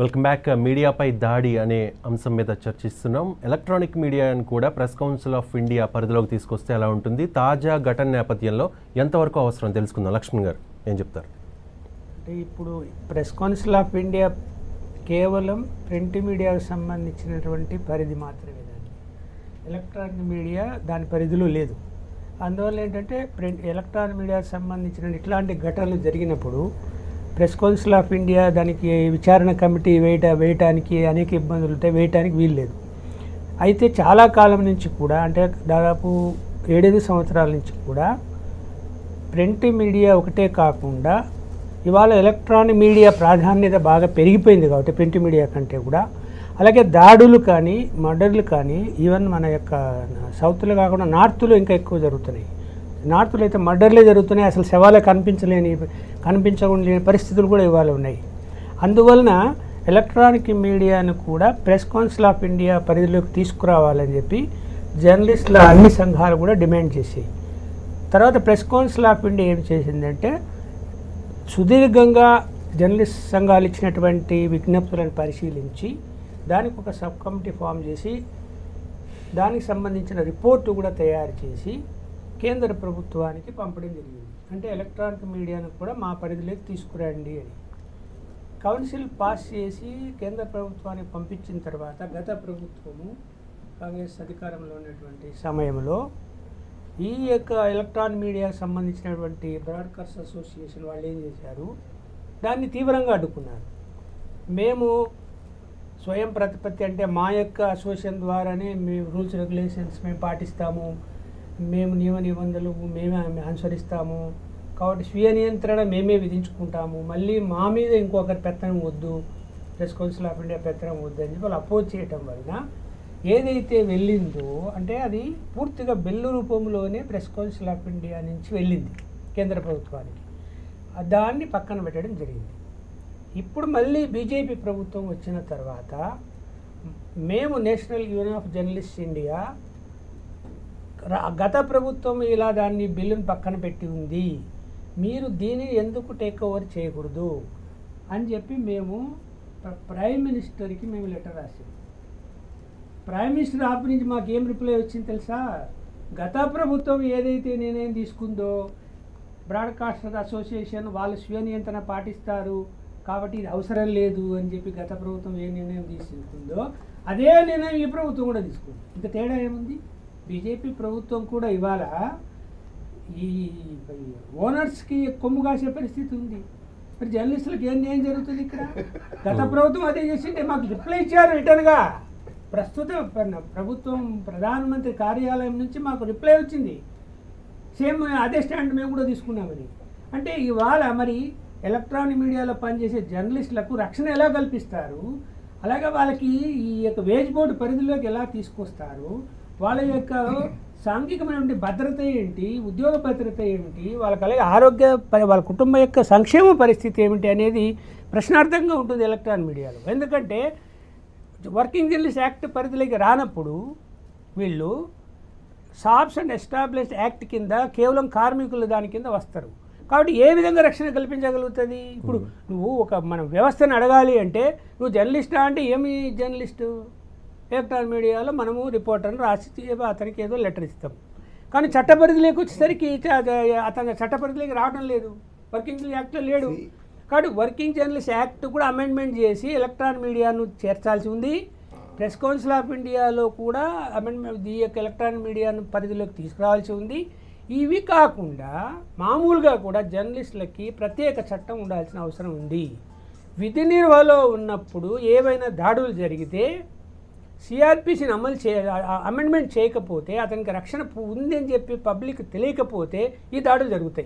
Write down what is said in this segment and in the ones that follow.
Welcome back మీడియాపై దాడి అనే అంశం మీద చర్చిస్తున్నాం ఎలక్ట్రానిక్ మీడియాను కూడా ప్రెస్ కౌన్సిల్ ఆఫ్ ఇండియా పరిధిలోకి తీసుకొస్తే ఎలా ఉంటుంది తాజా ఘటన నేపథ్యంలో ఎంతవరకు అవసరం తెలుసుకుందాం లక్ష్మణ్ గారు ఏం చెప్తారు అంటే ఇప్పుడు ప్రెస్ కౌన్సిల్ ఆఫ్ ఇండియా కేవలం ప్రింట్ మీడియాకు సంబంధించినటువంటి పరిధి మాత్రమే దాన్ని ఎలక్ట్రానిక్ మీడియా దాని పరిధిలో లేదు అందువల్ల ఏంటంటే ప్రింట్ ఎలక్ట్రానిక్ మీడియాకు సంబంధించిన ఇట్లాంటి ఘటనలు జరిగినప్పుడు ప్రెస్ కౌన్సిల్ ఆఫ్ ఇండియా దానికి విచారణ కమిటీ వేయట వేయటానికి అనేక ఇబ్బందులు ఉంటాయి వేయటానికి వీలు లేదు అయితే చాలా కాలం నుంచి కూడా అంటే దాదాపు ఏడెనిమిది సంవత్సరాల నుంచి కూడా ప్రింట్ మీడియా ఒకటే కాకుండా ఇవాళ ఎలక్ట్రానిక్ మీడియా ప్రాధాన్యత బాగా పెరిగిపోయింది కాబట్టి ప్రింట్ మీడియా కంటే కూడా అలాగే దాడులు కానీ మర్డర్లు కానీ ఈవెన్ మన యొక్క సౌత్లో కాకుండా నార్త్లో ఇంకా ఎక్కువ జరుగుతున్నాయి నార్త్లో అయితే మర్డర్లే జరుగుతున్నాయి అసలు శవాలే కనిపించలేని కనిపించలేని పరిస్థితులు కూడా ఇవాళ ఉన్నాయి అందువలన ఎలక్ట్రానిక్ మీడియాను కూడా ప్రెస్ కౌన్సిల్ ఆఫ్ ఇండియా పరిధిలోకి తీసుకురావాలని చెప్పి జర్నలిస్టుల అన్ని సంఘాలు కూడా డిమాండ్ చేసాయి తర్వాత ప్రెస్ కౌన్సిల్ ఆఫ్ ఇండియా ఏం చేసిందంటే సుదీర్ఘంగా జర్నలిస్ట్ సంఘాలు ఇచ్చినటువంటి విజ్ఞప్తులను పరిశీలించి దానికి ఒక సబ్ కమిటీ ఫామ్ చేసి దానికి సంబంధించిన రిపోర్టు కూడా తయారు చేసి కేంద్ర ప్రభుత్వానికి పంపడం జరిగింది అంటే ఎలక్ట్రానిక్ మీడియాను కూడా మా పరిధిలోకి తీసుకురండి అని కౌన్సిల్ పాస్ చేసి కేంద్ర ప్రభుత్వానికి పంపించిన తర్వాత గత ప్రభుత్వము కాంగ్రెస్ అధికారంలో ఉన్నటువంటి సమయంలో ఈ యొక్క ఎలక్ట్రాన్ మీడియాకు సంబంధించినటువంటి బ్రాడ్కాస్ట్ అసోసియేషన్ వాళ్ళు ఏం చేశారు దాన్ని తీవ్రంగా అడ్డుకున్నారు మేము స్వయం ప్రతిపత్తి అంటే మా యొక్క అసోసియేషన్ ద్వారానే మేము రూల్స్ రెగ్యులేషన్స్ మేము పాటిస్తాము మేము నియమ నిబంధనలు మేమే అనుసరిస్తాము కాబట్టి స్వీయ నియంత్రణ మేమే విధించుకుంటాము మళ్ళీ మా మీద ఇంకొకరి పెత్తనం వద్దు ప్రెస్ కౌన్సిల్ ఆఫ్ ఇండియా పెత్తనం వద్దు అని చెప్పి వాళ్ళు అపోజ్ చేయటం వలన ఏదైతే వెళ్ళిందో అంటే అది పూర్తిగా బిల్లు రూపంలోనే ప్రెస్ కౌన్సిల్ ఆఫ్ ఇండియా నుంచి వెళ్ళింది కేంద్ర ప్రభుత్వానికి ఆ దాన్ని పక్కన పెట్టడం జరిగింది ఇప్పుడు మళ్ళీ బీజేపీ ప్రభుత్వం వచ్చిన తర్వాత మేము National Union of Journalist India రా- గత ప్రభుత్వం ఇలా దాన్ని బిల్లును పక్కన పెట్టి ఉంది మీరు దీన్ని ఎందుకు టేక్ ఓవర్ చేయకూడదు అని చెప్పి మేము ప్ర- ప్రైమ్ మినిస్టర్కి మేము లెటర్ రాసాం ప్రైమ్ మినిస్టర్ ఆఫ్ నుంచి మాకు ఏం రిప్లై వచ్చింది తెలుసా గత ప్రభుత్వం ఏదైతే నిర్ణయం తీసుకుందో బ్రాడ్కాస్టర్ అసోసియేషన్ వాళ్ళ స్వీయ నియంత్రణ పాటిస్తారు కాబట్టి ఇది అవసరం లేదు అని చెప్పి గత ప్రభుత్వం ఏ నిర్ణయం తీసుకుందో అదే నిర్ణయం ఈ ప్రభుత్వం కూడా తీసుకుంది ఇంకా తేడా ఏముంది బీజేపీ ప్రభుత్వం కూడా ఇవాళ ఈ ఓనర్స్కి కొమ్ము కాసే పరిస్థితి ఉంది మరి జర్నలిస్టులకు ఏం న్యాయం జరుగుతుంది ఇక్కడ గత ప్రభుత్వం అదే చేసింటే మాకు రిప్లై ఇచ్చారు రిటర్న్గా ప్రస్తుత ప్ర- ప్రభుత్వం ప్రధానమంత్రి కార్యాలయం నుంచి మాకు రిప్లై వచ్చింది సేమ్ అదే స్టాండ్ మేము కూడా తీసుకున్నామని అంటే ఇవాళ మరి ఎలక్ట్రానిక్ మీడియాలో పనిచేసే జర్నలిస్టులకు రక్షణ ఎలా కల్పిస్తారు అలాగే వాళ్ళకి ఈ యొక్క వేజ్ బోర్డు పరిధిలోకి ఎలా తీసుకొస్తారు వాళ్ళ యొక్క సాంఘికమైనటువంటి భద్రత ఏంటి ఉద్యోగ భద్రత ఏమిటి వాళ్ళకి అలాగే ఆరోగ్య పరి- వాళ్ళ కుటుంబం యొక్క సంక్షేమ పరిస్థితి ఏమిటి అనేది ప్రశ్నార్థంగా ఉంటుంది ఎలక్ట్రానిక్ మీడియాలో ఎందుకంటే వర్కింగ్ జర్నలిస్ట్ యాక్ట్ పరిధిలోకి రానప్పుడు వీళ్ళు సాబ్స్ అండ్ ఎస్టాబ్లిష్డ్ యాక్ట్ కింద కేవలం కార్మికులు దాని కింద వస్తారు కాబట్టి ఏ విధంగా రక్షణ కల్పించగలుగుతుంది ఇప్పుడు నువ్వు ఒక మన వ్యవస్థను అడగాలి అంటే నువ్వు జర్నలిస్టా అంటే ఏమి జర్నలిస్టు ఎలక్ట్రానిక్ మీడియాలో మనము రిపోర్టర్ని రాసి అతనికి ఏదో లెటర్ ఇస్తాం కానీ చట్ట పరిధిలోకి వచ్చేసరికి చ- అతను చట్ట పరిధిలోకి రావడం లేదు వర్కింగ్ యాక్ట్లో లేడు కాబట్టి వర్కింగ్ జర్నలిస్ట్ యాక్ట్ కూడా అమెండ్మెంట్ చేసి ఎలక్ట్రానిక్ మీడియాను చేర్చాల్సి ఉంది ప్రెస్ కౌన్సిల్ ఆఫ్ ఇండియాలో కూడా అమెండ్మెంట్ ఈ యొక్క ఎలక్ట్రానిక్ మీడియాను పరిధిలోకి తీసుకురావాల్సి ఉంది ఇవి కాకుండా మామూలుగా కూడా జర్నలిస్టులకి ప్రత్యేక చట్టం ఉండాల్సిన అవసరం ఉంది విధి నిర్వహలో ఉన్నప్పుడు ఏవైనా దాడులు జరిగితే సిఆర్పిసిని అమలు చే అమెండ్మెంట్ చేయకపోతే అతనికి రక్షణ పు- ఉంది అని చెప్పి పబ్లిక్ తెలియకపోతే ఈ దాడులు జరుగుతాయి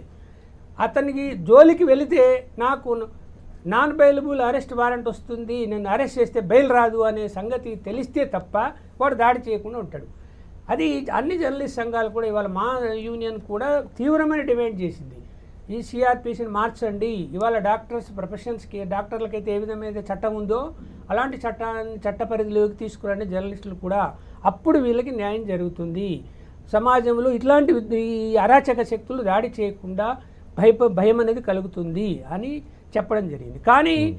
అతనికి జోలికి వెళితే నాకు నాన్ బెయిలబుల్ అరెస్ట్ వారెంట్ వస్తుంది నన్ను అరెస్ట్ చేస్తే బెయిల్ రాదు అనే సంగతి తెలిస్తే తప్ప వాడు దాడి చేయకుండా ఉంటాడు అది అన్ని జర్నలిస్ట్ సంఘాలు కూడా ఇవాళ మా యూనియన్ కూడా తీవ్రమైన డిమాండ్ చేసింది ఈ సిఆర్పిసిని మార్చండి ఇవాళ డాక్టర్స్ ప్రొఫెషన్స్కి డాక్టర్లకైతే ఏ విధమైన చట్టం ఉందో అలాంటి చట్టాన్ని చట్ట పరిధిలోకి తీసుకురండి జర్నలిస్టులు కూడా అప్పుడు వీళ్ళకి న్యాయం జరుగుతుంది సమాజంలో ఇట్లాంటి ఈ అరాచక శక్తులు దాడి చేయకుండా భయ భయం అనేది కలుగుతుంది అని చెప్పడం జరిగింది కానీ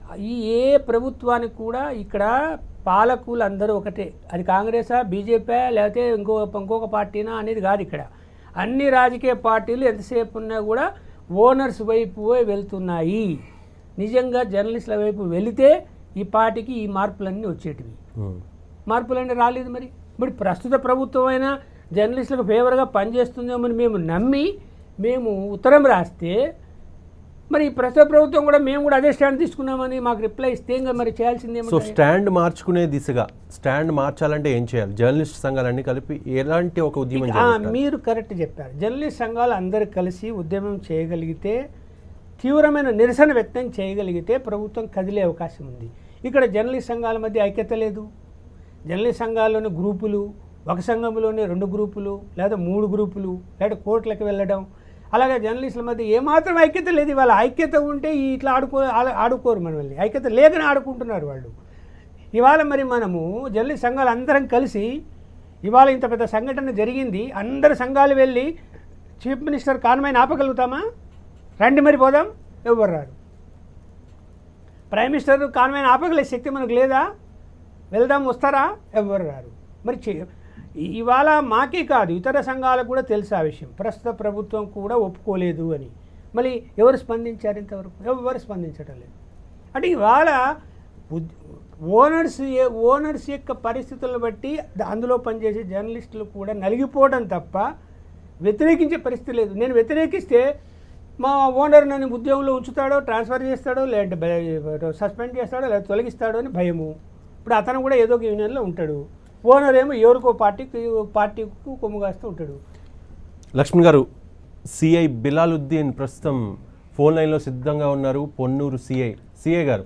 ఈ ఏ ప్రభుత్వానికి కూడా ఇక్కడ పాలకులు అందరూ ఒకటే అది కాంగ్రెసా బీజేపీ లేకపోతే ఇంకో ఇంకొక పార్టీనా అనేది కాదు ఇక్కడ అన్ని రాజకీయ పార్టీలు ఎంతసేపు ఉన్నా కూడా ఓనర్స్ వైపు వెళ్తున్నాయి నిజంగా జర్నలిస్టుల వైపు వెళితే ఈ పార్టీకి ఈ మార్పులన్నీ వచ్చేటివి ఉమ్. మార్పులన్నీ రాలేదు మరి ఇప్పుడు ప్రస్తుత ప్రభుత్వం అయినా జర్నలిస్టులకు ఫేవర్గా పనిచేస్తుందేమో అని మేము నమ్మి మేము ఉత్తరం రాస్తే మరి ఈ ప్రస్తుత ప్రభుత్వం కూడా మేము కూడా అదే స్టాండ్ తీసుకున్నామని మాకు రిప్లై ఇస్తే ఇంకా మరి చేయాల్సిందేమో సో స్టాండ్ మార్చుకునే దిశగా స్టాండ్ మార్చాలంటే ఏం చేయాలి జర్నలిస్ట్ సంఘాలన్నీ కలిపి ఎలాంటి ఒక ఉద్యమం ఆ, చేయాలి మీరు కరెక్ట్ చెప్పారు జర్నలిస్ట్ సంఘాలు అందరు కలిసి ఉద్యమం చేయగలిగితే తీవ్రమైన నిరసన వ్యక్తం చేయగలిగితే ప్రభుత్వం కదిలే అవకాశం ఉంది ఇక్కడ జర్నలిస్ట్ సంఘాల మధ్య ఐక్యత లేదు జర్నలిస్ట్ సంఘాల్లోని గ్రూపులు ఒక సంఘంలోనే రెండు గ్రూపులు లేదా మూడు గ్రూపులు లేదా కోర్టులకు వెళ్ళడం అలాగే జర్నలిస్టుల మధ్య ఏమాత్రం ఐక్యత లేదు ఇవాళ ఐక్యత ఉంటే ఈ ఇట్లా ఆడుకో ఆడ- ఆడుకోరు మనల్ని ఐక్యత లేకనే ఆడుకుంటున్నారు వాళ్ళు ఇవాళ మరి మనము జర్నలిస్ట్ సంఘాలు అందరం కలిసి ఇవాళ ఇంత పెద్ద సంఘటన జరిగింది అందరు సంఘాలు వెళ్ళి చీఫ్ మినిస్టర్ కాన్వాయ్ని ఆపగలుగుతామా రండి మరి పోదాం ఎవరు రారు ప్రైమ్ మినిస్టర్ కాన్వాయ్ని ఆపగలే శక్తి మనకు లేదా వెళ్దాం వస్తారా ఎవరు రారు మరి చే- ఇ- ఇవాళ మాకే కాదు ఇతర సంఘాలకు కూడా తెలుసు ఆ విషయం ప్రస్తుత ప్రభుత్వం కూడా ఒప్పుకోలేదు అని మళ్ళీ ఎవరు స్పందించారు ఇంతవరకు ఎవరు స్పందించడం లేదు అంటే ఇవాళ ఉద్- ఓనర్స్ ఏ- ఓనర్స్ యొక్క పరిస్థితులను బట్టి ద- అందులో పనిచేసే జర్నలిస్టులు కూడా నలిగిపోవడం తప్ప వ్యతిరేకించే పరిస్థితి లేదు నేను వ్యతిరేకిస్తే మా ఓనర్ నన్ను ఉద్యోగంలో ఉంచుతాడో ట్రాన్స్ఫర్ చేస్తాడో లేదంటే భయ- సస్పెండ్ చేస్తాడో లేదా తొలగిస్తాడో అని భయము ఇప్పుడు అతను కూడా ఏదో ఒక యూనియన్లో ఉంటాడు ఓనర్ ఏమో ఎవరికో పార్టీకి పార్టీకు కొమ్ము కాస్తూ ఉంటాడు లక్ష్మణ్ గారు సిఐ బిలాలుద్దీన్ ప్రస్తుతం ఫోన్ లైన్లో సిద్ధంగా ఉన్నారు పొన్నూరు సిఐ సిఐ గారు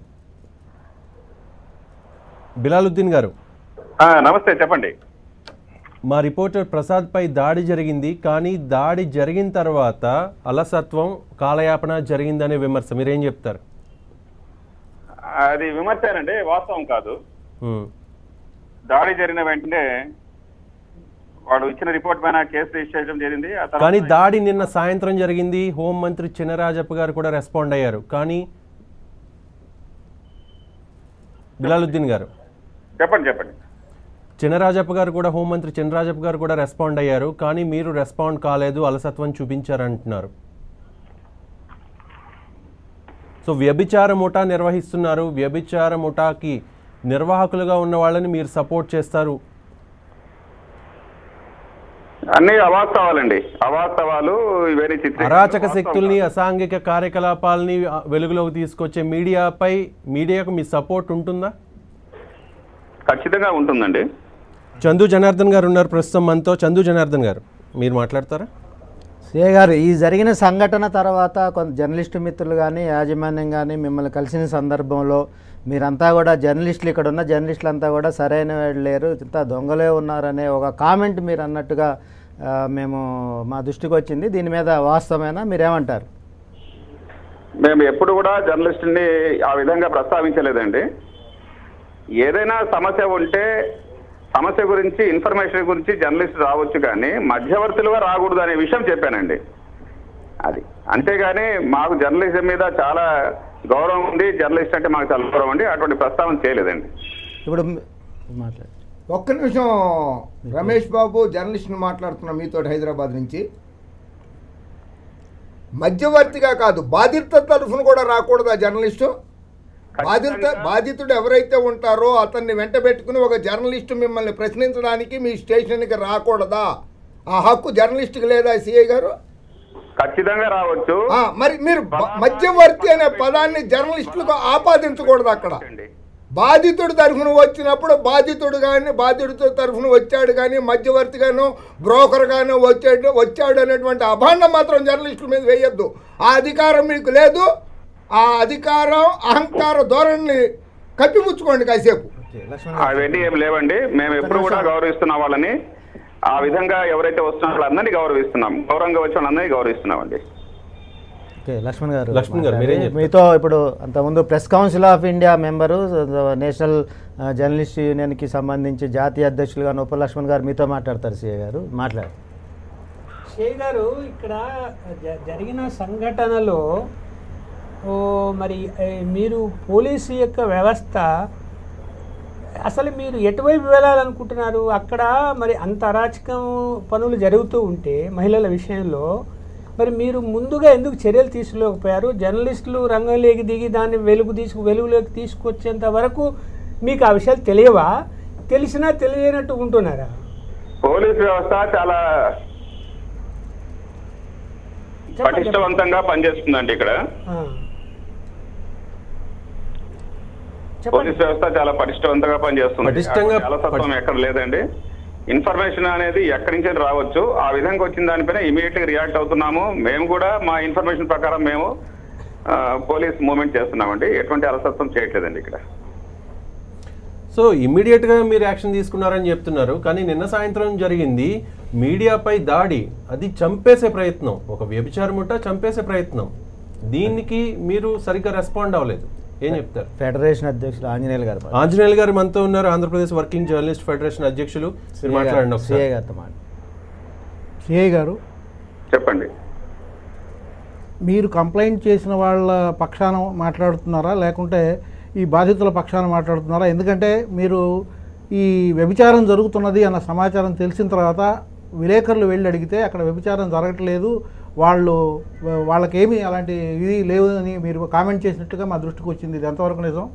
బిలాలుద్దీన్ గారు ఆ, నమస్తే చెప్పండి మా రిపోర్టర్ ప్రసాద్పై దాడి జరిగింది కానీ దాడి జరిగిన తర్వాత అలసత్వం కాలయాపన జరిగిందనే విమర్శ మీరేం చెప్తారు అది విమర్శనండి వాస్తవం కాదు ఉమ్, దాడి జరిగిన వెంటనే వాడు ఇచ్చిన రిపోర్ట్ పైన కేసు రిజిస్టర్ చేయడం జరిగింది ఆ తర్వాత కానీ దాడి నిన్న సాయంత్రం జరిగింది హోంమంత్రి చినరాజప్ప గారు కూడా రెస్పాండ్ అయ్యారు కానీ బిలాలుద్దీన్ గారు చెప్పండి చెప్పండి చినరాజప్ప గారు కూడా హోంమంత్రి చినరాజప్ప గారు కూడా రెస్పాండ్ అయ్యారు కానీ మీరు రెస్పాండ్ కాలేదు అలసత్వం చూపించారంటున్నారు సో వ్యభిచార ముఠా నిర్వహిస్తున్నారు వ్యభిచార ముఠాకి నిర్వాహకులుగా ఉన్న వాళ్ళని మీరు సపోర్ట్ చేస్తారు అన్ని అవాస్తవాలండి అవాస్తవాలు ఇవన్నీ చిత్రీ అరాచక శక్తుల్ని అసాంఘిక కార్యకలాపాలని ఆ, వెలుగులోకి తీసుకొచ్చే మీడియాపై మీడియాకు మీ సపోర్ట్ ఉంటుందా ఖచ్చితంగా ఉంటుందండి చందు జనార్దన్ గారు ఉన్నారు ప్రస్తుతం మనతో చందు జనార్దన్ గారు మీరు మాట్లాడతారా సిఏ గారు ఈ జరిగిన సంఘటన తర్వాత కొంత జర్నలిస్టు మిత్రులు కానీ యాజమాన్యం కానీ మిమ్మల్ని కలిసిన సందర్భంలో మీరంతా కూడా జర్నలిస్టులు ఇక్కడ ఉన్న జర్నలిస్టులు అంతా కూడా సరైన వాళ్ళు లేరు ఇంత దొంగలే ఉన్నారనే ఒక కామెంట్ మీరు అన్నట్టుగా ఆ, మేము మా దృష్టికి వచ్చింది దీని మీద వాస్తవమేనా మీరేమంటారు మేము ఎప్పుడు కూడా జర్నలిస్టుని ఆ విధంగా ప్రస్తావించలేదండి ఏదైనా సమస్య ఉంటే సమస్య గురించి ఇన్ఫర్మేషన్ గురించి జర్నలిస్ట్ రావచ్చు కానీ మధ్యవర్తులుగా రాకూడదు అనే విషయం చెప్పానండి అది అంతేగాని మాకు జర్నలిజం మీద చాలా గౌరవం ఉంది జర్నలిస్ట్ అంటే మాకు చాలా గౌరవం అండి అటువంటి ప్రస్తావన చేయలేదండి ఇప్పుడు మీ- మాట్లాడు ఒక్క నిమిషం రమేష్ బాబు జర్నలిస్ట్ని మాట్లాడుతున్నా మీతో హైదరాబాద్ నుంచి మధ్యవర్తిగా కాదు బాధిత తరఫున కూడా రాకూడదు ఆ జర్నలిస్టు బాధిత బాధితుడు ఎవరైతే ఉంటారో అతన్ని వెంట పెట్టుకుని ఒక జర్నలిస్టు మిమ్మల్ని ప్రశ్నించడానికి మీ స్టేషన్కి రాకూడదా ఆ హక్కు జర్నలిస్ట్కి లేదా సిఐ గారు ఖచ్చితంగా రావచ్చు ఆ, మరి మీరు బ- మధ్యవర్తి అనే పదాన్ని జర్నలిస్టులకు ఆపాదించకూడదు అక్కడ అండి. బాధితుడు తరఫున వచ్చినప్పుడు బాధితుడు కానీ బాధితుడు తరఫున వచ్చాడు కానీ మధ్యవర్తి గాను బ్రోకర్ గాను వచ్చాడు వచ్చాడు అనేటువంటి అభాండం మాత్రం జర్నలిస్టుల మీద వేయొద్దు ఆ అధికారం మీకు లేదు ఆ అధికారం అహంకార ధోరణిని కప్పిపుచ్చుకోండి కాసేపు అవన్నీ ఏం లేవండి మేము ఎప్పుడు కూడా గౌరవిస్తున్నాం వాళ్ళని ఆ విధంగా ఎవరైతే వస్తున్నారో వాళ్ళందరినీ గౌరవిస్తున్నాం గౌరవంగా వచ్చిన వాళ్ళందరినీ గౌరవిస్తున్నామండి ఓకే లక్ష్మణ్ గారు లక్ష్మణ్ గారు, మీరేం చెప్తారు? మీతో ఇప్పుడు అంతకుముందు Press Council of India member National ఆ, జర్నలిస్ట్ యూనియన్కి సంబంధించి జాతీయ అధ్యక్షులుగా ఉప లక్ష్మణ్ గారు మీతో మాట్లాడతారు సీఏ గారు మాట్లాడు షే గారు ఇక్కడ జ- జరిగిన సంఘటనలో ఓ మరి ఏ, మీరు పోలీసు యొక్క వ్యవస్థ అసలు మీరు ఎటువైపు వెళ్ళాలనుకుంటున్నారు అక్కడ మరి అంత అరాచకం పనులు జరుగుతూ ఉంటే మహిళల విషయంలో మరి మీరు ముందుగా ఎందుకు చర్యలు తీసుకోలేకపోయారు జర్నలిస్టులు రంగంలోకి దిగి దాన్ని వెలుగు తీసుకు వెలుగులోకి తీసుకొచ్చేంత వరకు మీకు ఆ విషయాలు తెలియవా తెలిసినా తెలియనట్టు ఉంటున్నారా పోలీస్ వ్యవస్థ చాలా చెప్పండి. పటిష్టవంతంగా పనిచేస్తుందండి ఇక్కడ ఆ. చెప్పండి పోలీస్ వ్యవస్థ చాలా పటిష్టవంతంగా పనిచేస్తుంది పటిష్టంగా- అటువంటి అలసత్వం ఎక్కడ లేదండి ఇన్ఫర్మేషన్ అనేది ఎక్కడి నుంచి రావచ్చు ఆ విధంగా వచ్చిన దానిపైన ఇమీడియట్ గా రియాక్ట్ అవుతున్నాము మేము కూడా మా ఇన్ఫర్మేషన్ ప్రకారం మేము ఆ, పోలీస్ మూవ్మెంట్ చేస్తున్నామండి ఎటువంటి అలసత్వం చేయట్లేదండి ఇక్కడ సో ఇమ్మీడియట్ గా మీరు యాక్షన్ తీసుకున్నారని చెప్తున్నారు కానీ నిన్న సాయంత్రం జరిగింది మీడియాపై దాడి అది చంపేసే ప్రయత్నం ఒక వ్యభిచారం ముఠ చంపేసే ప్రయత్నం దీనికి మీరు సరిగ్గా రెస్పాండ్ అవ్వలేదు ఏం చెప్తారు ఫెడరేషన్ అధ్యక్షులు ఆంజనేయులు గారు ఆంజనేయులు గారు మనతో ఉన్నారు ఆంధ్రప్రదేశ్ వర్కింగ్ జర్నలిస్ట్ ఫెడరేషన్ అధ్యక్షులు మీరు మాట్లాడండి సిఏ ఒకసారి గారితో మాట సిఐ గారు చెప్పండి మీరు కంప్లైంట్ చేసిన వాళ్ళ పక్షాన మాట్లాడుతున్నారా లేకుంటే ఈ బాధితుల పక్షాన మాట్లాడుతున్నారా ఎందుకంటే మీరు ఈ వ్యభిచారం జరుగుతున్నది అన్న సమాచారం తెలిసిన తర్వాత విలేకరులు వెళ్ళి అడిగితే అక్కడ వ్యభిచారం జరగట్లేదు వాళ్ళు వాళ్ళకేమీ అలాంటి ఇది లేవు అని మీరు కామెంట్ చేసినట్టుగా మా దృష్టికి వచ్చింది ఇది ఎంతవరకు నిజం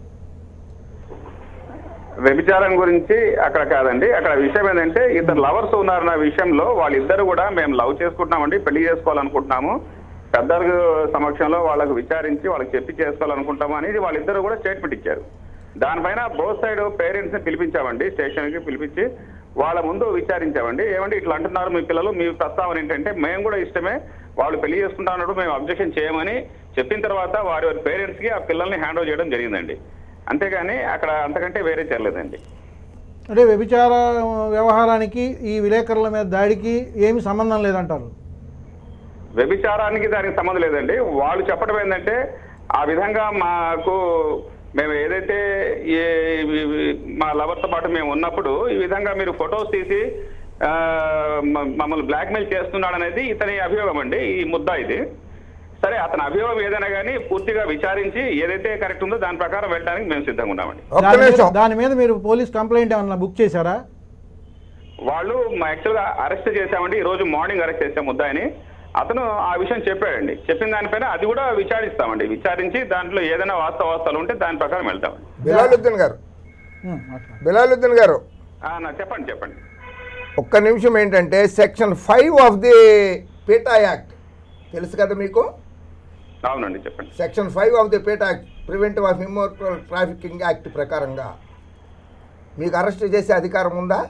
వ్యభిచారం గురించి అక్కడ కాదండి అక్కడ విషయం ఏంటంటే ఇద్దరు లవర్స్ ఉన్నారన్న విషయంలో వాళ్ళిద్దరు కూడా మేము లవ్ చేసుకుంటున్నామండి పెళ్లి చేసుకోవాలనుకుంటున్నాము పెద్దల సమక్షంలో వాళ్ళకు విచారించి వాళ్ళకి చెప్పి చేసుకోవాలనుకుంటాము అనేది వాళ్ళిద్దరు కూడా స్టేట్మెంట్ ఇచ్చారు దానిపైన బోత్ సైడ్ పేరెంట్స్ ని పిలిపించామండి స్టేషన్ కి పిలిపించి వాళ్ళ ముందు విచారించామండి ఏమండి ఇట్లా అంటున్నారు మీ పిల్లలు మీ ప్రస్తావన ఏంటంటే మేము కూడా ఇష్టమే వాళ్ళు పెళ్లి చేసుకుంటా అన్నప్పుడు మేము అబ్జెక్షన్ చేయమని చెప్పిన తర్వాత వారి వారి పేరెంట్స్ కి ఆ పిల్లల్ని హ్యాండ్ ఓవర్ చేయడం జరిగిందండి అంతేగాని అక్కడ అంతకంటే వేరే చేయలేదండి అంటే వ్యభిచార వ్యవహారానికి ఈ విలేకరుల మీద దాడికి ఏమి సంబంధం లేదంటారు వ్యభిచారానికి దానికి సంబంధం లేదండి వాళ్ళు చెప్పడం ఏంటంటే ఆ విధంగా మాకు మేము ఏదైతే ఏ- ఈ- మా లవర్తో పాటు మేము ఉన్నప్పుడు ఈ విధంగా మీరు ఫొటోస్ తీసి ఆ, మ- మమ్మల్ని బ్లాక్మెయిల్ చేస్తున్నాడు అనేది ఇతని అభియోగం అండి ఈ ముద్ద ఇది సరే అతని అభియోగం ఏదైనా కానీ పూర్తిగా విచారించి ఏదైతే కరెక్ట్ ఉందో దాని ప్రకారం వెళ్ళడానికి మేము సిద్ధంగా ఉన్నామండి ఒక్క దాని మీద- నిమిషం దాని మీద మీరు పోలీస్ కంప్లైంట్ ఏమన్నా బుక్ చేశారా వాళ్ళు యాక్చువల్గా అరెస్ట్ చేశామండి ఈ రోజు మార్నింగ్ అరెస్ట్ చేసాం ముద్దాయిని అతను ఆ విషయం చెప్పాడండి చెప్పిన దానిపైన అది కూడా విచారిస్తామండి విచారించి దాంట్లో ఏదైనా వాస్తవాస్తాలు ఉంటే దాని ప్రకారం వెళ్తామండి బిలాలుద్దీన్ గారు ఉమ్, మాట్లాడండి. బిలాలుద్దీన్ గారు ఆ, నా చెప్పండి చెప్పండి ఒక్క నిమిషం ఏంటంటే section five of the PITA act తెలుసు కదా మీకు అవునండి చెప్పండి section five of the PITA act preventive of immoral trafficking act ప్రకారంగా మీకు అరెస్ట్ చేసే అధికారం ఉందా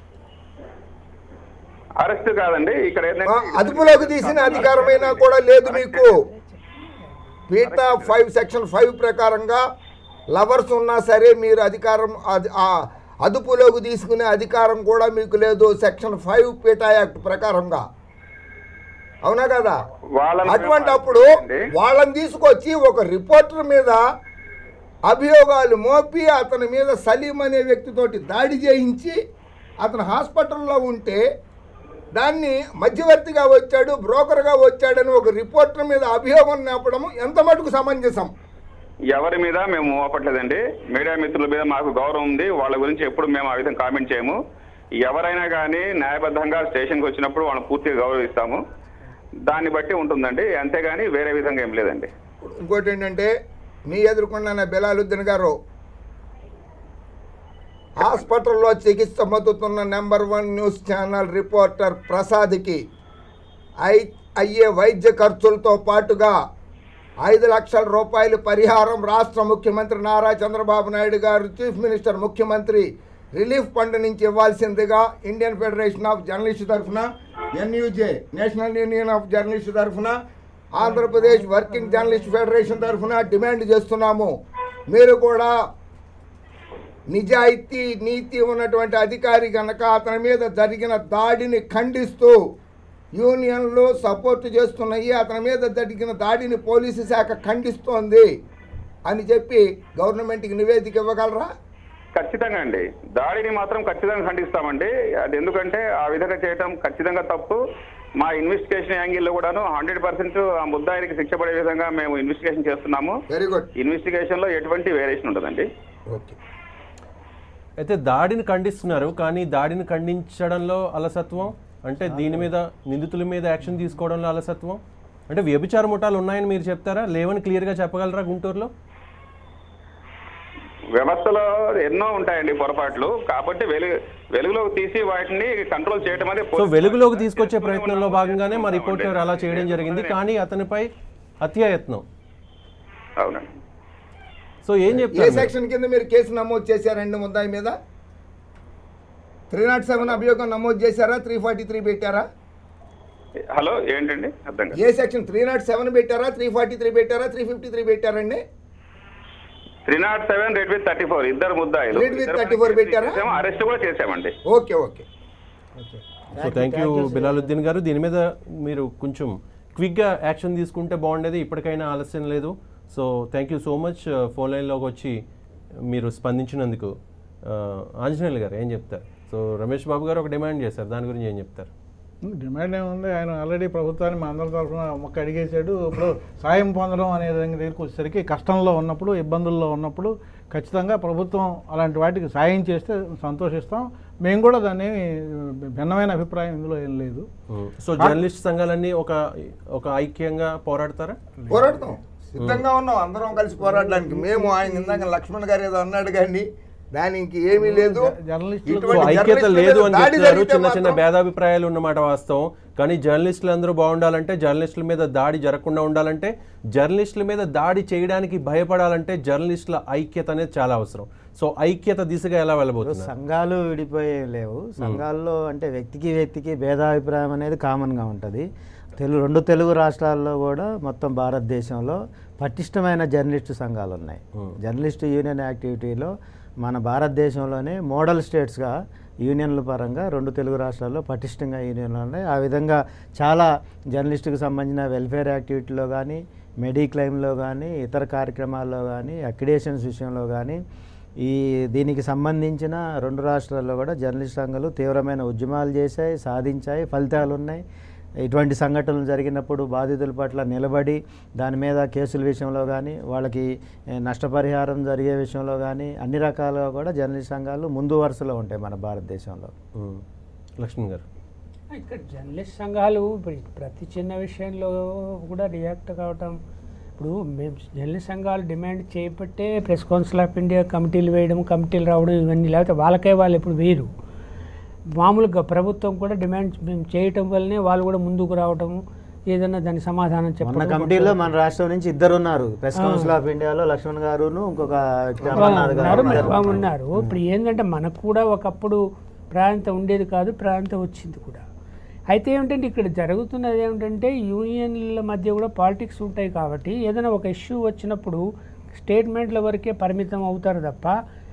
అరెస్ట్ కాదండి ఇక్కడ ఆ, ఏంటంటే అదుపులోకి తీసిన అధికారమైనా కూడా లేదు మీకు పీటా ఫైవ్ సెక్షన్ ఫైవ్ ప్రకారంగా లవర్స్ ఉన్నా సరే మీరు అధికారం అది- ఆ అదుపులోకి తీసుకునే అధికారం కూడా మీకు లేదు సెక్షన్ ఫైవ్ పీటా యాక్ట్ ప్రకారంగా అవునా కదా వాళ్ళని అటువంటి అప్పుడు అండి. వాళ్ళని తీసుకొచ్చి ఒక రిపోర్టర్ మీద అభియోగాలు మోపి అతని మీద సలీం అనే వ్యక్తితోటి దాడి చేయించి అతను హాస్పిటల్లో ఉంటే దాన్ని మధ్యవర్తిగా వచ్చాడు బ్రోకర్గా వచ్చాడని ఒక రిపోర్టర్ మీద అభియోగం నేపడం ఎంత మటుకు సమంజసం ఎవరి మీద మేము మోపట్లేదండి మీడియా మిత్రుల మీద మాకు గౌరవం ఉంది వాళ్ళ గురించి ఎప్పుడు మేము ఆ విధంగా కామెంట్ చేయము ఎవరైనా కానీ న్యాయబద్ధంగా స్టేషన్కి వచ్చినప్పుడు వాళ్ళని పూర్తిగా గౌరవిస్తాము దాన్ని బట్టి ఉంటుందండి అంతేగాని వేరే విధంగా ఏం లేదండి ఇంకోటి ఏంటంటే మీ ఎదుర్కొన్న బిలాలుద్దీన్ గారు హాస్పిటల్లో చికిత్స పొందుతున్న number one news channel reporter ప్రసాద్కి ఐ అయ్యే వైద్య ఖర్చులతో పాటుగా ఐదు లక్షల రూపాయల పరిహారం రాష్ట్ర ముఖ్యమంత్రి నారా చంద్రబాబు నాయుడు గారు చీఫ్ మినిస్టర్ ముఖ్యమంత్రి రిలీఫ్ ఫండ్ నుంచి ఇవ్వాల్సిందిగా ఇండియన్ ఫెడరేషన్ ఆఫ్ జర్నలిస్ట్ తరఫున NUJ National Union of Journalist తరఫున ఆంధ్రప్రదేశ్ వర్కింగ్ జర్నలిస్ట్ ఫెడరేషన్ తరఫున డిమాండ్ చేస్తున్నాము మీరు కూడా నిజాయితీ నీతి ఉన్నటువంటి అధికారి కనుక అతని మీద జరిగిన దాడిని ఖండిస్తూ యూనియన్లు సపోర్ట్ చేస్తున్నాయి అతని మీద జరిగిన దాడిని పోలీసు శాఖ ఖండిస్తోంది అని చెప్పి గవర్నమెంట్కి నివేదిక ఇవ్వగలరా ఖచ్చితంగా అండి దాడిని మాత్రం ఖచ్చితంగా ఖండిస్తామండి అది ఎందుకంటే ఆ విధంగా చేయటం ఖచ్చితంగా తప్పు మా ఇన్వెస్టిగేషన్ యాంగిల్లో కూడాను హండ్రెడ్ పర్సెంట్ ఆ ముద్దాయినికి శిక్ష పడే విధంగా మేము ఇన్వెస్టిగేషన్ చేస్తున్నాము వెరీ గుడ్ ఇన్వెస్టిగేషన్ లో ఎటువంటి వేరియేషన్ ఉండదండి ఓకే అయితే దాడిని ఖండిస్తున్నారు కానీ దాడిని ఖండించడంలో అలసత్వం అంటే దీని మీద నిందితుల మీద యాక్షన్ తీసుకోవడంలో అలసత్వం అంటే వ్యభిచార ముఠాలు ఉన్నాయని మీరు చెప్తారా లేవని క్లియర్గా చెప్పగలరా గుంటూరులో వ్యవస్థలో ఎన్నో ఉంటాయండి పొరపాట్లు కాబట్టి వెలుగు వెలుగులోకి తీసి వాటిని కంట్రోల్ చేయడం అనేది సో వెలుగులోకి తీసుకొచ్చే ప్రయత్నంలో భాగంగానే మా రిపోర్టర్ అలా చేయడం జరిగింది కానీ అతనిపై హత్యాయత్నం అవునండి సో ఏం ఏ చెప్తారు సెక్షన్ కింద మీరు కేసు నమోదు చేశారండి ముద్దాయి మీద త్రీ నాట్ సెవెన్ అభియోగం నమోదు చేశారా త్రీ ఫార్టీ త్రీ పెట్టారా హలో ఏంటండి అర్థం కాదు ఏ సెక్షన్ త్రీ నాట్ సెవెన్ పెట్టారా త్రీ ఫార్టీ త్రీ పెట్టారా త్రీ ఫిఫ్టీ త్రీ పెట్టారండి three not seven red with thirty four ఇద్దరు ముద్దాయిలు Red with 34 పెట్టారా? అరెస్ట్ కూడా చేసామండి okay okay okay so thank you Bilaluddin garu దీని మీద మీరు కొంచెం క్విక్గా యాక్షన్ తీసుకుంటే బాగుండేది ఇప్పటికైనా ఆలస్యం లేదు so thank you so much phone లైన్లోకి వచ్చి మీరు స్పందించినందుకు ఆ, ఆంజనేయులు గారు ఏం చెప్తారు సో రమేష్ బాబు గారు ఒక డిమాండ్ చేశారు దాని గురించి ఏం చెప్తారు డిమాండ్ ఏముంది ఆయన ఆల్రెడీ ప్రభుత్వాన్ని మా అందరి తరఫున మొక్క అడిగేశాడు ఇప్పుడు సాయం పొందడం అనే దాని దగ్గరికి వచ్చేసరికి కష్టంలో ఉన్నప్పుడు ఇబ్బందుల్లో ఉన్నప్పుడు ఖచ్చితంగా ప్రభుత్వం అలాంటి వాటికి సాయం చేస్తే సంతోషిస్తాం మేము కూడా దాన్ని భిన్నమైన అభిప్రాయం ఇందులో ఏం లేదు సో జర్నలిస్ట్ సంఘాలన్నీ ఒక ఒక ఐక్యంగా పోరాడతారా పోరాడతాం సిద్ధంగా ఉన్నాం అందరం కలిసి పోరాడడానికి మేము ఆయన ఇందాక లక్ష్మణ్ గారు ఏదో అన్నాడు కానీ దానికి ఏమీ లేదు జర్నలిస్టులకు సో ఇటువంటి ఐక్యత జర్నలిస్టుల లేదు మీద అని దాడి చెప్తున్నారు జరిగితే చిన్న చిన్న మాత్రం- భేదాభిప్రాయాలు ఉన్నమాట వాస్తవం కానీ జర్నలిస్టులు అందరూ బాగుండాలంటే జర్నలిస్టుల మీద దాడి జరగకుండా ఉండాలంటే జర్నలిస్టుల మీద దాడి చేయడానికి భయపడాలంటే జర్నలిస్టుల ఐక్యత అనేది చాలా అవసరం సో ఐక్యత దిశగా ఎలా వెళ్ళబోతున్నారు సంఘాలు విడిపోయే లేవు సంఘాల్లో అంటే వ్యక్తికి వ్యక్తికి భేదాభిప్రాయం అనేది కామన్గా ఉంటుంది తెలుగు రెండు తెలుగు రాష్ట్రాల్లో కూడా మొత్తం భారతదేశంలో పటిష్టమైన జర్నలిస్టు సంఘాలు ఉన్నాయి జర్నలిస్టు యూనియన్ యాక్టివిటీలో మన భారతదేశంలోనే మోడల్ స్టేట్స్గా యూనియన్ల పరంగా రెండు తెలుగు రాష్ట్రాల్లో పటిష్టంగా యూనియన్లు ఉన్నాయి ఆ విధంగా చాలా జర్నలిస్టుకు సంబంధించిన వెల్ఫేర్ యాక్టివిటీలో కానీ మెడిక్లైమ్లో కానీ ఇతర కార్యక్రమాల్లో కానీ అక్రిడేషన్స్ విషయంలో కానీ ఈ దీనికి సంబంధించిన రెండు రాష్ట్రాల్లో కూడా జర్నలిస్ట్ సంఘాలు తీవ్రమైన ఉద్యమాలు చేశాయి సాధించాయి ఫలితాలు ఉన్నాయి ఇటువంటి సంఘటనలు జరిగినప్పుడు బాధితుల పట్ల నిలబడి దాని మీద కేసుల విషయంలో కానీ వాళ్ళకి ఏ, నష్టపరిహారం జరిగే విషయంలో కానీ అన్ని రకాలుగా కూడా జర్నలిస్ట్ సంఘాలు ముందు వరుసలో ఉంటాయి మన భారతదేశంలో ఉమ్. లక్ష్మణ్ గారు ఇక్కడ జర్నలిస్ట్ సంఘాలు ఇప్పుడు ప్రతి చిన్న విషయంలో కూడా రియాక్ట్ కావటం ఇప్పుడు మేము జర్నలిస్ట్ సంఘాలు డిమాండ్ చేపట్టే ప్రెస్ కౌన్సిల్ ఆఫ్ ఇండియా కమిటీలు వేయడం కమిటీలు రావడం ఇవన్నీ లేకపోతే వాళ్ళకే వాళ్ళు ఇప్పుడు వేరు మామూలుగా ప్రభుత్వం కూడా డిమాండ్ మేము చేయటం వల్లనే వాళ్ళు కూడా ముందుకు రావటం ఏదన్నా దాని సమాధానం మొన్న చెప్పడం కమిటీలో మన రాష్ట్రం నుంచి ఇద్దరు ఉన్నారు ప్రెస్ కౌన్సిల్ ఆఫ్ ఇండియాలో లక్ష్మణ్ గారును ఇంకొక వ్యక్తి అమర్నాథ్ గారు ఉన్నారు, మరి ఉన్నారు. బాగా ఉన్నారు ఇప్పుడు ఏంటంటే మనకు కూడా ఒకప్పుడు ప్రాంతం ఉండేది కాదు ప్రాంతం వచ్చింది కూడా అయితే ఏమిటంటే ఇక్కడ జరుగుతున్నది ఏమిటంటే యూనియన్ల మధ్య కూడా పాలిటిక్స్ ఉంటాయి కాబట్టి ఏదైనా ఒక ఇష్యూ వచ్చినప్పుడు స్టేట్మెంట్ల వరకే పరిమితం అవుతారు తప్ప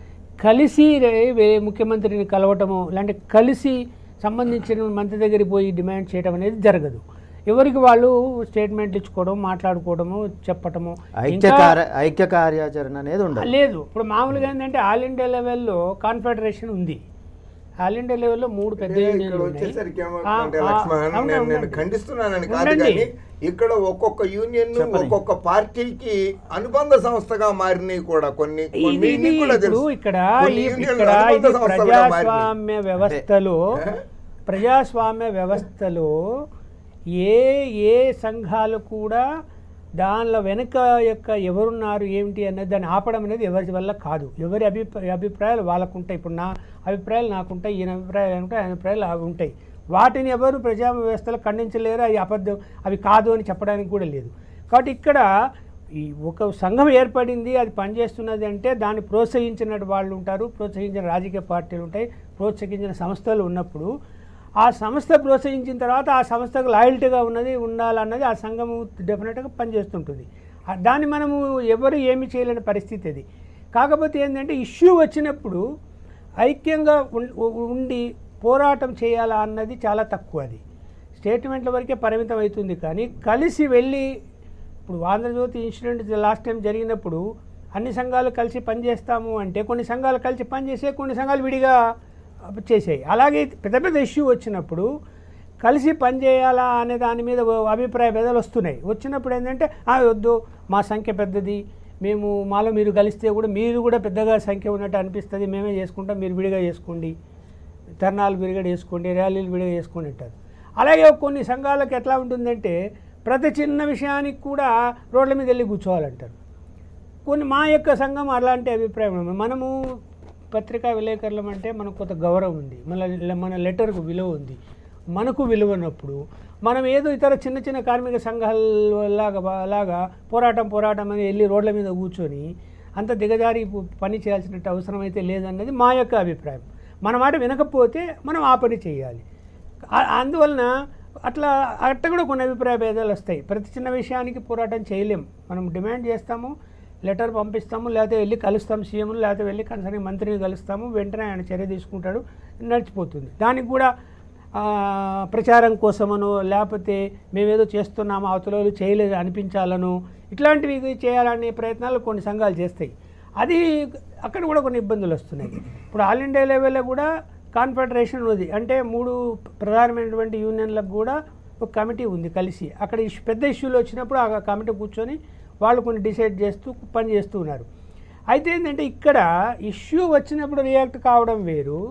కలిసి రే- వే- ముఖ్యమంత్రిని కలవటము ఇలాంటి కలిసి సంబంధించిన మంత్రి దగ్గరికి పోయి డిమాండ్ చేయడం అనేది జరగదు ఎవరికి వాళ్ళు స్టేట్మెంట్లు ఇచ్చుకోవడం మాట్లాడుకోవడము చెప్పటము ఐక్య ఇంకా- కార్య ఐక్య కార్యాచరణ అనేది ఉండదు లేదు ఇప్పుడు మామూలుగా ఏంటంటే ఆల్ ఇండియా లెవెల్లో కాన్ఫెడరేషన్ ఉంది ఆల్ ఇండియా లెవెల్లో మూడు పెద్ద ఇక్కడ యూనియన్లు ఉన్నాయి. వచ్చేసరికి ఆ, ఏమవుతుందంటే ఆ, లక్ష్మణ్ అవును, నేను నేను అవును. ఖండిస్తున్నానని కాదు ఉండండి. కానీ ఇక్కడ ఒక్కొక్క యూనియన్ ఒక్కొక్క పార్టీకి అనుబంధ సంస్థగా మారినాయి కూడా కొన్ని ఇది కొన్ని ఇది మీకు కూడా ఇప్పుడు తెలుసు. ఇక్కడ కొన్ని ఈ- యూనియన్లు ఇక్కడ అనుబంధ ఇది సంస్థలుగా మారినాయి. ప్రజాస్వామ్య వ్యవస్థలో ప్రజాస్వామ్య వ్యవస్థలో ఏ ఏ సంఘాలు కూడా దానిలో వెనుక యొక్క ఎవరున్నారు ఏమిటి అనేది దాన్ని ఆపడం అనేది ఎవరి వల్ల కాదు ఎవరి అభిప్రాయ అభిప్రాయాలు వాళ్ళకు ఉంటాయి ఇప్పుడు నా అభిప్రాయాలు నాకుంటాయి ఈయన అభిప్రాయాలు ఉంటాయి ఆయన అభిప్రాయాలు అవి ఉంటాయి వాటిని ఎవరు ప్రజా వ్యవస్థలో ఖండించలేరు అవి అబద్ధం అవి కాదు అని చెప్పడానికి కూడా లేదు కాబట్టి ఇక్కడ ఈ ఒక సంఘం ఏర్పడింది అది పనిచేస్తున్నది అంటే దాన్ని ప్రోత్సహించిన వాళ్ళు ఉంటారు ప్రోత్సహించిన రాజకీయ పార్టీలు ఉంటాయి ప్రోత్సహించిన సంస్థలు ఉన్నప్పుడు ఆ సంస్థ ప్రోత్సహించిన తర్వాత ఆ సంస్థకు లాయల్టీగా ఉన్నది ఉండాలన్నది ఆ సంఘము డెఫినెట్గా పనిచేస్తుంటుంది ఆ- దాన్ని మనము ఎవరు ఏమి చేయలేని పరిస్థితి అది కాకపోతే ఏంటంటే ఇష్యూ వచ్చినప్పుడు ఐక్యంగా ఉం- ఉండి పోరాటం చేయాలా అన్నది చాలా తక్కువ అది స్టేట్మెంట్ల వరకే పరిమితం అవుతుంది కానీ కలిసి వెళ్ళి ఇప్పుడు ఆంధ్రజ్యోతి ఇన్సిడెంట్ లాస్ట్ టైం జరిగినప్పుడు అన్ని సంఘాలు కలిసి పనిచేస్తాము అంటే కొన్ని సంఘాలు కలిసి పనిచేసే కొన్ని సంఘాలు విడిగా చేసాయి అలాగే పెద్ద పెద్ద ఇష్యూ వచ్చినప్పుడు కలిసి పనిచేయాలా అనే దాని మీద ఓ అభిప్రాయ భేదాలు వస్తున్నాయి వచ్చినప్పుడు ఏంటంటే "ఆ, వద్దు మా సంఖ్య పెద్దది మేము మాలో మీరు కలిస్తే కూడా మీరు కూడా పెద్దగా సంఖ్య ఉన్నట్టు అనిపిస్తుంది మేమే చేసుకుంటాం మీరు విడిగా చేసుకోండి ధర్నాలు విడిగా చేసుకోండి ర్యాలీలు విడిగా చేసుకోండి అంటారు అలాగే కొన్ని సంఘాలకు ఎట్లా ఉంటుందంటే ప్రతి చిన్న విషయానికి కూడా రోడ్ల మీద వెళ్ళి కూర్చోవాలంటారు కొన్ని మా యొక్క సంఘం అలాంటి అభిప్రాయం ఉంది. మనము పత్రికా విలేకరులం అంటే మనకు కొంత గౌరవం ఉంది మన మన లెటర్కు విలువ ఉంది మనకు విలువ ఉన్నప్పుడు మనం ఏదో ఇతర చిన్న చిన్న కార్మిక సంఘాల లాగా లాగా పోరాటం పోరాటం అని వెళ్ళి రోడ్ల మీద కూర్చొని అంత దిగజారి పు- పని చేయాల్సిన అవసరం అయితే లేదన్నది మా యొక్క అభిప్రాయం మన మాట వినకపోతే మనం ఆ పని చేయాలి ఆ- అందువలన అట్లా అట్లా కూడా కొన్ని అభిప్రాయ భేదాలు వస్తాయి ప్రతి చిన్న విషయానికి పోరాటం చేయలేం మనం డిమాండ్ చేస్తాము లెటర్ పంపిస్తాము లేకపోతే వెళ్ళి కలుస్తాం సీఎం లేకపోతే వెళ్ళి కన్సర్న్ మంత్రిని కలుస్తాము వెంటనే ఆయన చర్య తీసుకుంటాడు నడిచిపోతుంది దానికి కూడా ఆ, ప్రచారం కోసమనో లేకపోతే మేమేదో చేస్తున్నాము అవతల వాళ్ళు చేయలేదు అనిపించాలనో ఇట్లాంటివి చేయాలనే ప్రయత్నాలు కొన్ని సంఘాలు చేస్తాయి అది అక్కడ కూడా కొన్ని ఇబ్బందులు వస్తున్నాయి ఇప్పుడు ఆల్ ఇండియా లెవెల్లో కూడా కాన్ఫెడరేషన్ ఉంది అంటే మూడు ప్రధానమైనటువంటి యూనియన్లకు కూడా ఒక కమిటీ ఉంది కలిసి అక్కడ ఇష్యూ పెద్ద ఇష్యూలు వచ్చినప్పుడు ఆ కమిటీ కూర్చొని వాళ్ళు కొన్ని డిసైడ్ చేస్తూ పని చేస్తూ ఉన్నారు అయితే ఏంటంటే ఇక్కడ ఇష్యూ వచ్చినప్పుడు రియాక్ట్ కావడం వేరు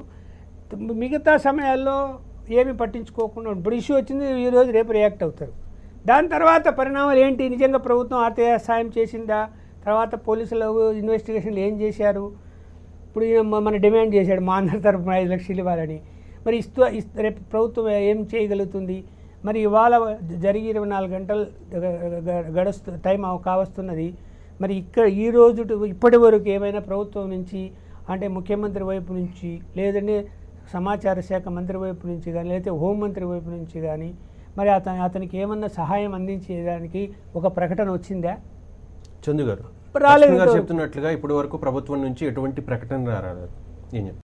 మిగతా సమయాల్లో ఏమి పట్టించుకోకుండా ఇప్పుడు ఇష్యూ వచ్చింది ఈరోజు రేపు రియాక్ట్ అవుతారు దాని తర్వాత పరిణామాలు ఏంటి నిజంగా ప్రభుత్వం ఆర్థిక సాయం చేసిందా తర్వాత పోలీసులు ఇన్వెస్టిగేషన్లు ఏం చేశారు ఇప్పుడు ఈయన మ- మన డిమాండ్ చేశాడు మా అందరి తరఫున ఐదు లక్షలు ఇవ్వాలని మరి ఇస్తూ ఇస్- రేపు ప్రభుత్వం ఏం చేయగలుగుతుంది మరి ఇవాళ జరిగి ఇరవై నాలుగు గంటలు గ- గ- గడుస్తు టైం అవ- కావస్తున్నది మరి ఇక్కడ ఈ రోజు టు- ఇప్పటి వరకు ఏమైనా ప్రభుత్వం నుంచి అంటే ముఖ్యమంత్రి వైపు నుంచి లేదంటే సమాచార శాఖ మంత్రి వైపు నుంచి కానీ లేకపోతే హోంమంత్రి వైపు నుంచి కానీ మరి అతని అతనికి ఏమన్నా సహాయం అందించేదానికి ఒక ప్రకటన వచ్చిందా చందు గారు రాలేదు లక్ష్మణ్ గారు ఇంతవరకు. చెప్తున్నట్లుగా ఇప్పటి వరకు ప్రభుత్వం నుంచి ఎటువంటి ప్రకటన రాలేదు ఏం చెప్తారు